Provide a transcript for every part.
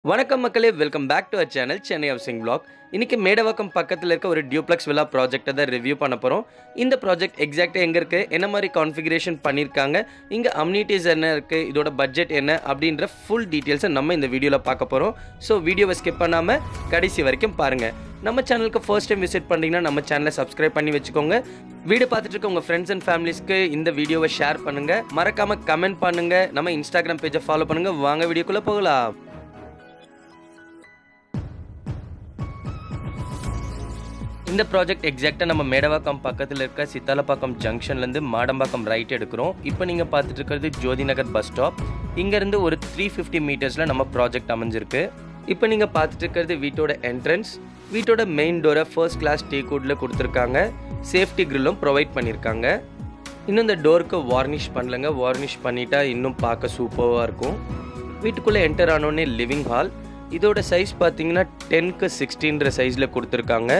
வணக்கம் மக்களே welcome back to our channel Chennai housing block இன்னைக்கு மேடவாக்கம் பக்கத்தில் இருக்க ஒரு டியூப்ளெக்ஸ் வில்லா ப்ராஜெக்ட்டை தான் ரிவ்யூ பண்ண போகிறோம் இந்த ப்ராஜெக்ட் எக்ஸாக்டாக எங்கே இருக்குது என்ன மாதிரி கான்ஃபிகரேஷன் பண்ணியிருக்காங்க இங்கே அம்யூனிட்டிஸ் என்ன இருக்குது இதோட பட்ஜெட் என்ன அப்படின்ற ஃபுல் டீட்டெயில்ஸை நம்ம இந்த வீடியோவில் பார்க்க போகிறோம் ஸோ வீடியோவை ஸ்கிப் பண்ணாமல் கடைசி வரைக்கும் பாருங்கள் நம்ம சேனலுக்கு ஃபர்ஸ்ட் டைம் விசிட் பண்ணிங்கன்னா நம்ம சேனலை சப்ஸ்கிரைப் பண்ணி வச்சுக்கோங்க வீடியோ பார்த்துட்டு இருக்க உங்கள் ஃப்ரெண்ட்ஸ் அண்ட் ஃபேமிலிஸ்க்கு இந்த வீடியோவை ஷேர் பண்ணுங்கள் மறக்காமல் கமெண்ட் பண்ணுங்கள் நம்ம இன்ஸ்டாகிராம் பேஜை ஃபாலோ பண்ணுங்கள் வாங்க வீடியோக்குள்ளே போகலாம் இந்த ப்ராஜெக்ட் எக்ஸாக்டாக நம்ம மேடவாக்கம் பக்கத்தில் இருக்க சித்தாலப்பாக்கம் ஜங்ஷன்லேருந்து மாடம்பாக்கம் ரைட் எடுக்கிறோம் இப்போ நீங்கள் பார்த்துட்டு இருக்கிறது ஜோதி நகர் பஸ் ஸ்டாப் இங்கேருந்து ஒரு த்ரீ ஃபிஃப்டி மீட்டர்ஸில் நம்ம ப்ராஜெக்ட் அமைஞ்சிருக்கு இப்போ நீங்கள் பார்த்துட்டு இருக்கிறது வீட்டோட என்ட்ரன்ஸ் வீட்டோட மெயின் டோரை ஃபர்ஸ்ட் கிளாஸ் டீ கூட்டில் கொடுத்துருக்காங்க சேஃப்டி கிரில்லும் ப்ரொவைட் பண்ணியிருக்காங்க இன்னும் இந்த டோருக்கு வார்னிஷ் பண்ணலங்க வார்னிஷ் பண்ணிட்டா இன்னும் பார்க்க சூப்பராக இருக்கும் வீட்டுக்குள்ளே என்டர் ஆனோடனே லிவிங் ஹால் இதோட சைஸ் பார்த்தீங்கன்னா டென்க்கு சிக்ஸ்டீன்ற சைஸில் கொடுத்துருக்காங்க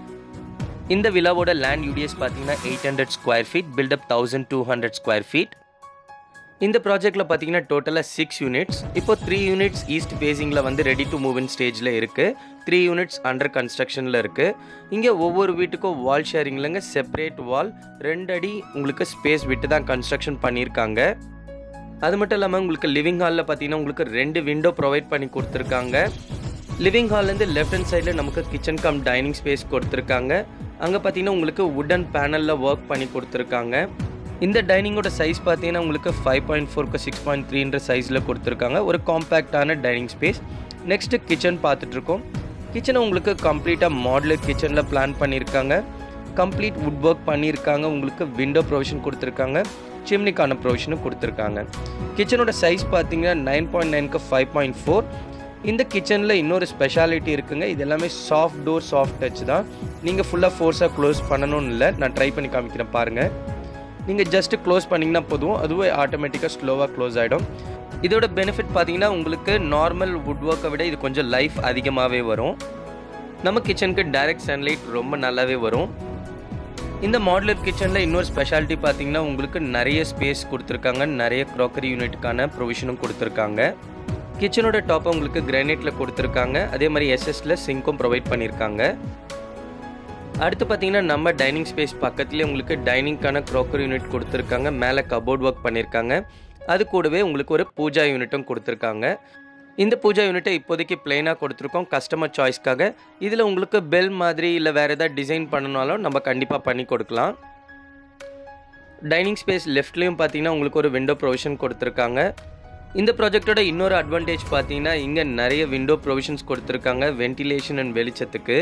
இந்த விழாவோட லேண்ட் யூடிஎஸ் பார்த்தீங்கன்னா eight hundred square feet buildup thousand two hundred square feet இந்த ப்ராஜெக்ட்டில் பார்த்தீங்கன்னா டோட்டலாக சிக்ஸ் யூனிட்ஸ் இப்போ த்ரீ யூனிட்ஸ் ஈஸ்ட் ஃபேஸிங்கில் வந்து ரெடி டு மூவ் இன் ஸ்டேஜில் இருக்குது த்ரீ யூனிட்ஸ் அண்டர் கன்ஸ்ட்ரக்ஷனில் இருக்குது இங்கே ஒவ்வொரு வீட்டுக்கும் வால் ஷேரிங்லங்க செப்பரேட் வால் ரெண்டு அடி உங்களுக்கு ஸ்பேஸ் விட்டு தான் கன்ஸ்ட்ரக்ஷன் பண்ணியிருக்காங்க அது மட்டும் இல்லாமல் உங்களுக்கு லிவிங் ஹாலில் பார்த்தீங்கன்னா உங்களுக்கு ரெண்டு விண்டோ ப்ரொவைட் பண்ணி கொடுத்துருக்காங்க லிவிங் ஹால்லேருந்து லெஃப்ட் ஹேண்ட் சைடில் நமக்கு கிச்சன் கம் டைனிங் ஸ்பேஸ் கொடுத்துருக்காங்க அங்கே பார்த்தீங்கன்னா உங்களுக்கு வுடன் பேனலில் ஒர்க் பண்ணி கொடுத்துருக்காங்க இந்த டைனிங்கோட சைஸ் பார்த்தீங்கன்னா உங்களுக்கு ஃபைவ் பாயிண்ட் ஃபோர்க்கு சிக்ஸ் பாயிண்ட் த்ரீன்ற சைஸில் கொடுத்துருக்காங்க ஒரு காம்பேக்டான டைனிங் ஸ்பேஸ் நெக்ஸ்ட்டு கிச்சன் பார்த்துட்ருக்கோம் கிச்சனை உங்களுக்கு கம்ப்ளீட்டாக மாடலர் கிச்சனில் பிளான் பண்ணியிருக்காங்க கம்ப்ளீட் வுட் ஒர்க் பண்ணியிருக்காங்க உங்களுக்கு விண்டோ ப்ரொவிஷன் கொடுத்துருக்காங்க சிம்னிக்கான ப்ரொவிஷனும் கொடுத்துருக்காங்க கிச்சனோட சைஸ் பார்த்தீங்கன்னா நைன் பாயிண்ட் நைனுக்கு ஃபைவ் பாயிண்ட் ஃபோர் இந்த கிச்சனில் இன்னொரு ஸ்பெஷாலிட்டி இருக்குங்க இது எல்லாமே சாஃப்ட் டோர் சாஃப்ட் டச் தான் நீங்கள் ஃபுல்லாக ஃபோர்ஸாக க்ளோஸ் பண்ணணும்னு இல்லை நான் ட்ரை பண்ணி காமிக்கிறேன் பாருங்கள் நீங்கள் ஜஸ்ட்டு க்ளோஸ் பண்ணிங்கன்னா போதும் அதுவே ஆட்டோமேட்டிக்காக ஸ்லோவாக க்ளோஸ் ஆகிடும் இதோட பெனிஃபிட் பார்த்தீங்கன்னா உங்களுக்கு நார்மல் வுட் ஒர்க்கை விட இது கொஞ்சம் லைஃப் அதிகமாகவே வரும் நம்ம கிச்சனுக்கு டைரக்ட் சன்லைட் ரொம்ப நல்லாவே வரும் இந்த மாடுலர் கிச்சனில் இன்னொரு ஸ்பெஷாலிட்டி பார்த்தீங்கன்னா உங்களுக்கு நிறைய ஸ்பேஸ் கொடுத்துருக்காங்க நிறைய க்ராக்கரி யூனிட்டுக்கான ப்ரொவிஷனும் கொடுத்துருக்காங்க கிச்சனோட டாப்பை உங்களுக்கு கிரானைட்டில் கொடுத்துருக்காங்க அதே மாதிரி எஸ்எஸ்ல சிங்க்கும் ப்ரொவைட் பண்ணியிருக்காங்க அடுத்து பார்த்தீங்கன்னா நம்ம டைனிங் ஸ்பேஸ் பக்கத்துலேயே உங்களுக்கு டைனிங்க்கான க்ராக்கரி யூனிட் கொடுத்துருக்காங்க மேலே கபோர்ட் ஒர்க் பண்ணியிருக்காங்க அது கூடவே உங்களுக்கு ஒரு பூஜா யூனிட்டும் கொடுத்துருக்காங்க இந்த பூஜா யூனிட்டை இப்போதைக்கு பிளெயினாக கொடுத்துருக்கோம் கஸ்டமர் சாய்ஸ்க்காக இதில் உங்களுக்கு பெல் மாதிரி இல்லை வேறு ஏதாவது டிசைன் பண்ணனாலும் நம்ம கண்டிப்பாக பண்ணி கொடுக்கலாம் டைனிங் ஸ்பேஸ் லெஃப்ட்லேயும் பார்த்தீங்கன்னா உங்களுக்கு ஒரு விண்டோ ப்ரொவிஷன் கொடுத்துருக்காங்க இந்த ப்ராஜெக்டோட இன்னொரு அட்வான்டேஜ் பார்த்தீங்கன்னா இங்கே நிறைய விண்டோ ப்ரொவிஷன்ஸ் கொடுத்துருக்காங்க வென்டிலேஷன் அண்ட் வெளிச்சத்துக்கு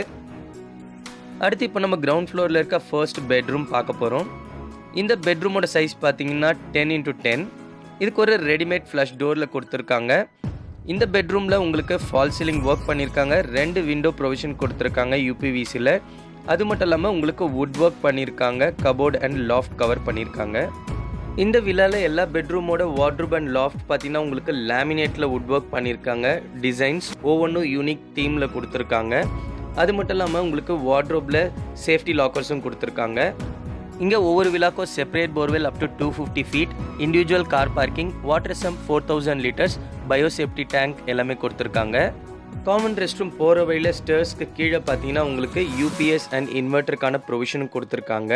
அடுத்து இப்போ நம்ம கிரவுண்ட் ஃப்ளோரில் இருக்க ஃபர்ஸ்ட் பெட்ரூம் பார்க்க போகிறோம் இந்த பெட்ரூமோட சைஸ் பார்த்தீங்கன்னா டென் இன்ட்டு டென் இதுக்கு ஒரு ரெடிமேட் ஃப்ளஷ் டோரில் கொடுத்துருக்காங்க இந்த பெட்ரூமில் உங்களுக்கு ஃபால் சீலிங் ஒர்க் பண்ணியிருக்காங்க ரெண்டு விண்டோ ப்ரொவிஷன் கொடுத்துருக்காங்க யூபிவிசியில் அது மட்டும் இல்லாமல் உங்களுக்கு வுட் ஒர்க் பண்ணியிருக்காங்க கபோர்ட் அண்ட் லாஃப்ட் கவர் பண்ணியிருக்காங்க இந்த விழாவில் எல்லா பெட்ரூமோட வார்ட்ரூப் அண்ட் லாஃப்ட் பார்த்தீங்கன்னா உங்களுக்கு லேமினேட்டில் வுட் ஒர்க் பண்ணியிருக்காங்க டிசைன்ஸ் ஒவ்வொன்றும் யூனிக் தீமில் கொடுத்துருக்காங்க அது மட்டும் இல்லாமல் உங்களுக்கு வார்ட்ரோப்பில் சேஃப்டி லாக்கர்ஸும் கொடுத்துருக்காங்க இங்கே ஒவ்வொரு விழாக்கும் separate borewell up to two fifty feet individual car parking water sump four thousand litres biosafety tank எல்லாமே கொடுத்துருக்காங்க காமன் ரெஸ்ட் ரூம் போகிற வழியில் ஸ்டேர்ஸ்க்கு கீழே பார்த்தீங்கன்னா உங்களுக்கு யூபிஎஸ் அண்ட் இன்வெர்ட்டருக்கான ப்ரொவிஷனும் கொடுத்துருக்காங்க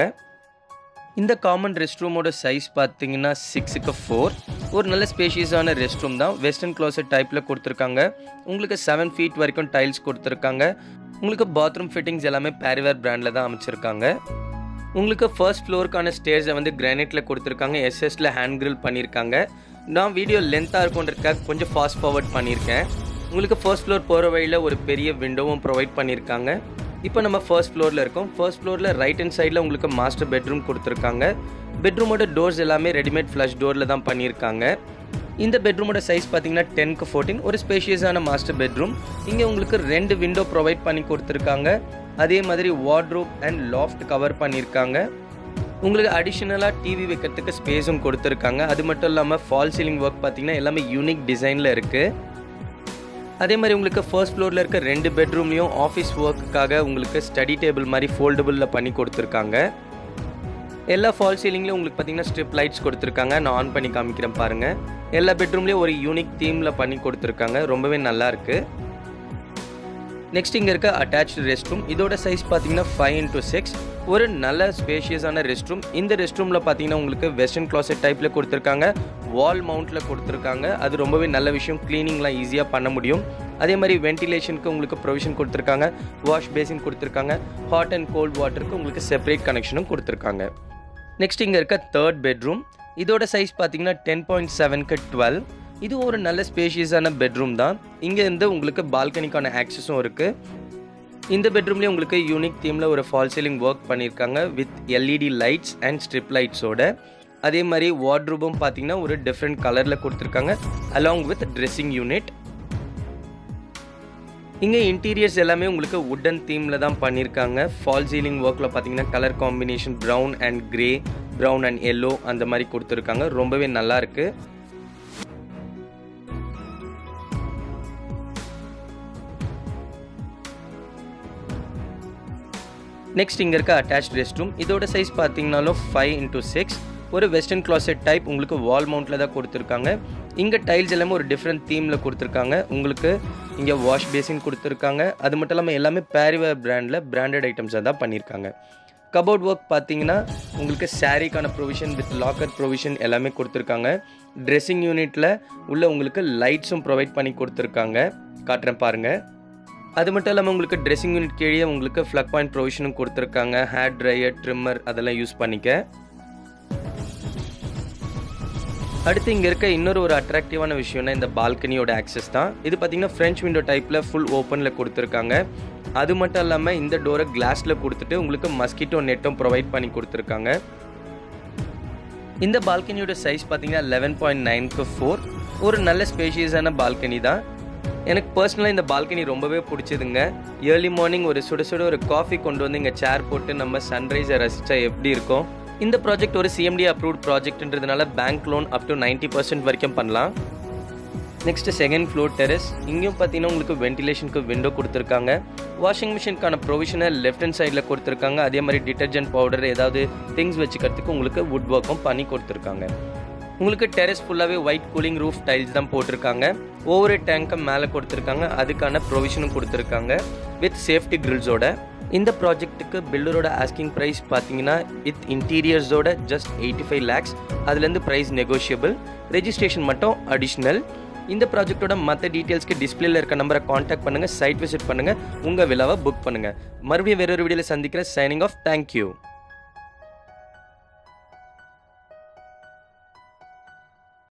இந்த காமன் ரெஸ்ட் ரூமோட சைஸ் பார்த்தீங்கன்னா சிக்ஸுக்கு ஃபோர் ஒரு நல்ல ஸ்பேஷியஸான ரெஸ்ட் ரூம் தான் வெஸ்டர்ன் க்ளோசட் டைப்பில் கொடுத்துருக்காங்க உங்களுக்கு செவன் ஃபீட் வரைக்கும் டைல்ஸ் கொடுத்துருக்காங்க உங்களுக்கு பாத்ரூம் ஃபிட்டிங்ஸ் எல்லாமே பேரிவேர் பிராண்டில் தான் அமைச்சிருக்காங்க உங்களுக்கு ஃபர்ஸ்ட் ஃப்ளோருக்கான ஸ்டேர்ஸை வந்து கிரானைட்டில் கொடுத்துருக்காங்க எஸ்எஸ்ல ஹேண்ட் கிரில் பண்ணியிருக்காங்க நான் வீடியோ லென்த்தாக இருக்குன்றதுக்காக கொஞ்சம் ஃபாஸ்ட் ஃபார்வர்ட் பண்ணியிருக்கேன் உங்களுக்கு ஃபர்ஸ்ட் ஃப்ளோர் போகிற வழியில் ஒரு பெரிய விண்டோவும் ப்ரொவைட் பண்ணியிருக்காங்க இப்போ நம்ம ஃபர்ஸ்ட் ஃப்ளோரில் இருக்கோம் ஃபர்ஸ்ட் ஃப்ளோரில் ரைட் ஹேண்ட் சைடில் உங்களுக்கு மாஸ்டர் பெட்ரூம் கொடுத்துருக்காங்க பெட்ரூமோட டோர்ஸ் எல்லாமே ரெடிமேட் ஃப்ளஷ் டோரில் தான் பண்ணியிருக்காங்க இந்த பெட்ரூமோட சைஸ் பார்த்தீங்கன்னா டென்க்கு ஃபோர்டீன் ஒரு ஸ்பேஷியஸான மாஸ்டர் பெட்ரூம் இங்கே உங்களுக்கு ரெண்டு விண்டோ ப்ரொவைட் பண்ணி கொடுத்துருக்காங்க அதே மாதிரி வார்ட்ரோப் அண்ட் லாஃப்ட் கவர் பண்ணியிருக்காங்க உங்களுக்கு அடிஷ்னலாக டிவி வைக்கிறதுக்கு ஸ்பேஸும் கொடுத்துருக்காங்க அது மட்டும் இல்லாமல் ஃபால் சீலிங் ஒர்க் பார்த்தீங்கன்னா எல்லாமே யூனிக் டிசைனில் இருக்குது அதே மாதிரி உங்களுக்கு ஃபர்ஸ்ட் ஃப்ளோரில் இருக்க ரெண்டு பெட்ரூம்லேயும் ஆஃபீஸ் ஒர்க்குக்காக உங்களுக்கு ஸ்டடி டேபிள் மாதிரி ஃபோல்டபுளில் பண்ணி கொடுத்துருக்காங்க எல்லா ஃபால் சீலிங்லேயும் உங்களுக்கு பார்த்தீங்கன்னா ஸ்ட்ரிப் லைட்ஸ் கொடுத்துருக்காங்க நான் ஆன் பண்ணி காமிக்கிறேன் பாருங்கள் எல்லா பெட்ரூம்லேயும் ஒரு யூனிக் தீமில் பண்ணி கொடுத்துருக்காங்க ரொம்பவே நல்லா இருக்குது நெக்ஸ்ட் இங்கே இருக்க அட்டாச்டு ரெஸ்ட் ரூம் இதோட சைஸ் பார்த்தீங்கன்னா ஃபைவ் இன்ட்டு சிக்ஸ் ஒரு நல்ல ஸ்பேஷியஸான ரெஸ்ட் ரூம் இந்த ரெஸ்ட் ரூமில் பார்த்தீங்கன்னா உங்களுக்கு வெஸ்டர்ன் கிளாசெட் டைப்பில் கொடுத்துருக்காங்க வால் மவுண்ட்டில் கொடுத்துருக்காங்க அது ரொம்பவே நல்ல விஷயம் க்ளீனிங்லாம் ஈஸியாக பண்ண முடியும் அதே மாதிரி வென்டிலேஷனுக்கு உங்களுக்கு ப்ரொவிஷன் கொடுத்துருக்காங்க வாஷ் பேசின் கொடுத்துருக்காங்க ஹாட் அண்ட் கோல்ட் வாட்டருக்கு உங்களுக்கு செப்பரேட் கனெக்ஷனும் கொடுத்துருக்காங்க நெக்ஸ்ட் இங்கே இருக்க தேர்ட் பெட்ரூம் இதோட சைஸ் பார்த்தீங்கன்னா டென் பாயிண்ட் செவனுக்கு டுவெல் இது ஒரு நல்ல ஸ்பேஷியஸான பெட்ரூம் தான் இங்கே இருந்து உங்களுக்கு பால்கனிக்கான ஆக்சஸும் இருக்குது இந்த பெட்ரூம்லேயே உங்களுக்கு யூனிக் தீமில் ஒரு ஃபால் சீலிங் ஒர்க் பண்ணியிருக்காங்க with LED lights and strip லைட்ஸோட அதே மாதிரி வார்ட்ரூபும் பார்த்தீங்கன்னா ஒரு டிஃப்ரெண்ட் கலரில் கொடுத்துருக்காங்க அலாங் வித் ட்ரெஸ்ஸிங் யூனிட் இங்கே இன்டீரியர்ஸ் எல்லாமே உங்களுக்கு உட்டன் தீமில் தான் பண்ணியிருக்காங்க ஃபால் சீலிங் ஒர்க்கில் பார்த்தீங்கன்னா colour combination brown and grey brown and yellow அந்த மாதிரி கொடுத்துருக்காங்க ரொம்பவே நல்லா இருக்கு நெக்ஸ்ட் இங்கே இருக்க அட்டாச் ரெஸ்ட் ரூம் இதோட சைஸ் பார்த்தீங்கனாலும் ஃபைவ் இன்டூ சிக்ஸ் ஒரு வெஸ்டர்ன் கிளாசெட் டைப் உங்களுக்கு வால் மவுண்ட்டில் தான் கொடுத்துருக்காங்க இங்கே டைல்ஸ் எல்லாமே ஒரு டிஃப்ரெண்ட் தீமில் கொடுத்துருக்காங்க உங்களுக்கு இங்கே வாஷ் பேசின் கொடுத்துருக்காங்க அது மட்டும் இல்லாமல் எல்லாமே பேரிவேர் பிராண்டில் பிராண்டட் ஐட்டம்ஸாக தான் பண்ணியிருக்காங்க கபோர்ட் ஒர்க் பார்த்தீங்கன்னா உங்களுக்கு சாரீக்கான ப்ரொவிஷன் வித் லாக்கர் ப்ரொவிஷன் எல்லாமே கொடுத்துருக்காங்க ட்ரெஸ்ஸிங் யூனிட்டில் உள்ள உங்களுக்கு லைட்ஸும் ப்ரொவைட் பண்ணி கொடுத்துருக்காங்க காட்டுறேன் பாருங்கள் அது மட்டும் இல்லாமல் உங்களுக்கு ட்ரெஸ்ஸிங் யூனிட் கீழே உங்களுக்கு ஃப்ளக் பாயிண்ட் ப்ரொவிஷனும் கொடுத்துருக்காங்க ஹேர் ட்ரையர் ட்ரிம்மர் அதெல்லாம் யூஸ் பண்ணிக்க அடுத்து இங்கே இருக்க இன்னொரு ஒரு அட்ராக்டிவான விஷயம்னா இந்த பால்கனியோட ஆக்சஸ் தான் இது பார்த்தீங்கன்னா ஃப்ரெஞ்ச் விண்டோ டைப்பில் ஃபுல் ஓப்பனில் கொடுத்துருக்காங்க அது மட்டும் இல்லாமல் இந்த டோரை கிளாஸில் கொடுத்துட்டு உங்களுக்கு மஸ்கிட்டோ நெட்டும் ப்ரொவைட் பண்ணி கொடுத்துருக்காங்க இந்த பால்கனியோட சைஸ் பார்த்தீங்கன்னா லெவன் பாயிண்ட் நைன்க்கு ஃபோர் ஒரு நல்ல ஸ்பேஷியஸான பால்கனி தான் எனக்கு பர்சனலாக இந்த பால்கனி ரொம்பவே பிடிச்சதுங்க ஏர்லி மார்னிங் ஒரு சுட சுட ஒரு காஃபி கொண்டு வந்து இங்கே சேர் போட்டு நம்ம சன்ரைஸை ரசித்தா எப்படி இருக்கும் இந்த ப்ராஜெக்ட் ஒரு சிஎம்டி அப்ரூவ்ட் ப்ராஜெக்ட்ன்றதுனால bank loan up to ninety percent வரைக்கும் பண்ணலாம் நெக்ஸ்ட் செகண்ட் ஃப்ளோர் டெரஸ் இங்கேயும் பார்த்தீங்கன்னா உங்களுக்கு வென்டிலேஷனுக்கு விண்டோ கொடுத்துருக்காங்க வாஷிங் மிஷினுக்கான ப்ரொவிஷனை லெஃப்ட் ஹேண்ட் சைடில் கொடுத்துருக்காங்க அதே மாதிரி டிட்டர்ஜென்ட் பவுடர் ஏதாவது திங்ஸ் வச்சுக்கிறதுக்கு உங்களுக்கு வுட் ஒர்க்கும் பண்ணி கொடுத்துருக்காங்க உங்களுக்கு டெரஸ் ஃபுல்லாகவே ஒயிட் கூலிங் ரூஃப் டைல்ஸ் தான் போட்டிருக்காங்க ஒவ்வொரு டேங்கை மேலே கொடுத்துருக்காங்க அதுக்கான ப்ரொவிஷனும் கொடுத்துருக்காங்க வித் சேஃப்டி கிரில்ஸோட இந்த ப்ராஜெக்ட்டுக்கு பில்டரோட ஆஸ்கிங் ப்ரைஸ் பார்த்தீங்கன்னா வித் இன்டீரியர்ஸோட ஜஸ்ட் எயிட்டி ஃபைவ் லேக்ஸ் அதுலேருந்து ப்ரைஸ் நெகோஷியபிள் ரெஜிஸ்ட்ரேஷன் மட்டும் அடிஷ்னல் இந்த ப்ராஜெக்ட்டோட மற்ற டீட்டெயில்ஸ்க்கு டிஸ்பிளேல இருக்க நம்பரை காண்டாக்ட் பண்ணுங்கள் சைட் விசிட் பண்ணுங்கள் உங்கள் விழாவை புக் பண்ணுங்கள் மறுபடியும் வேறொரு வீடியோவில் சந்திக்கிறேன் சைனிங் ஆஃப் தேங்க்யூ